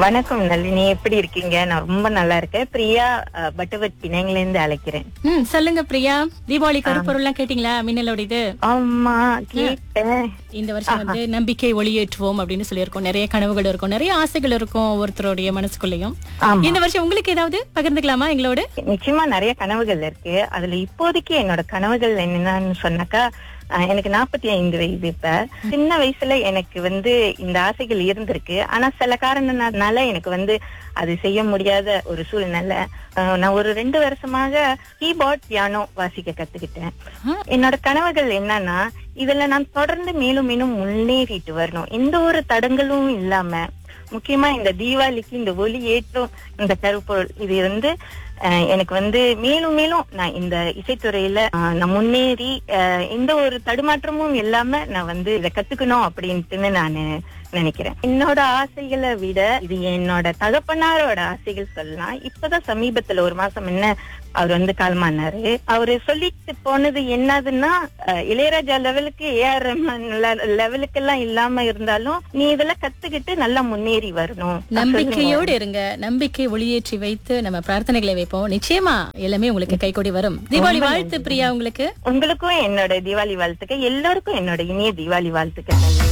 வணக்கம் நளினி எப்படி இருக்கீங்க நான் ரொம்ப நல்லா இருக்கேன் பிரியா அஹ், பட்டுவத் பிணைங்கல இருந்து அழைக்கிறேன் ம் சொல்லுங்க பிரியா தீபாவளி கருப்பொருள்லாம் கேட்டீங்களா மின்னலோட இது ஆமா கேட்டேன் இந்த வருஷம் வந்து நம்பிக்கை ஒளியேற்றுவோம் அப்படின்னு சொல்லியிருக்கோம் நிறைய கனவுகள் இருக்கும் நிறைய ஆசைகள் இருக்கும் ஒருத்தருடைய மனசுக்குள்ளேயும் ஆமா இந்த வருஷம் உங்களுக்கு ஏதாவது பகிர்ந்துக்கலாமா எங்களோட நிச்சயமா நிறைய கனவுகள் இருக்கு அதுல இப்போதைக்கு என்னோட கனவுகள் என்னன்னு சொன்னாக்கா அஹ், எனக்கு நாற்பத்தி ஐந்து வயது இப்ப சின்ன வயசுல எனக்கு வந்து இந்த ஆசைகள் இருந்திருக்கு ஆனா சில காரணனால எனக்கு வந்து அது செய்ய முடியாத ஒரு சூழ்நிலை அஹ், நான் ஒரு ரெண்டு வருஷமாக கீபோர்ட் பியானோ வாசிக்க கத்துக்கிட்டேன் ஆ. என்னோட கனவுகள் என்னன்னா இதுல நான் தொடர்ந்து மேலும் மேலும் முன்னேறிட்டு வரணும் எந்த ஒரு தடங்களும் இல்லாம முக்கியமா இந்த தீபாவளிக்கு இந்த ஒளி ஏற்றும் இந்த கருப்பொருள் இது வந்து அஹ், எனக்கு வந்து மேலும் மேலும் நான் இந்த இசைத்துறையில அஹ், நான் முன்னேறி அஹ், எந்த ஒரு தடுமாற்றமும் இல்லாம நான் வந்து இதை கத்துக்கணும் அப்படின்ட்டுன்னு நான் நினைக்கிறேன் என்னோட ஆசைகளை விட இது என்னோட தகப்பனாரோட ஆசைகள் சொல்லலாம் இப்பதான் சமீபத்துல ஒரு மாசம் என்ன அவர் வந்து காலமானாரு அவரு சொல்லிட்டு போனது என்னதுன்னா அஹ், இளையராஜா லெவலுக்கு ஏஆர் ரஹ்மான் லெவலுக்கு எல்லாம் இல்லாம இருந்தாலும் நீ இதெல்லாம் கத்துக்கிட்டு நல்லா முன்னேறி வரணும் நம்பிக்கையோடு இருங்க நம்பிக்கை ஒளியேற்றி வைத்து நம்ம பிரார்த்தனைகளை வைப்போம் நிச்சயமா எல்லாமே உங்களுக்கு கைகூடி வரும் தீபாவளி வாழ்த்து பிரியா உங்களுக்கு உங்களுக்கும் என்னோட தீபாவளி வாழ்த்துக்கள் எல்லாருக்கும் என்னோட இனிய தீபாவளி வாழ்த்துக்கள்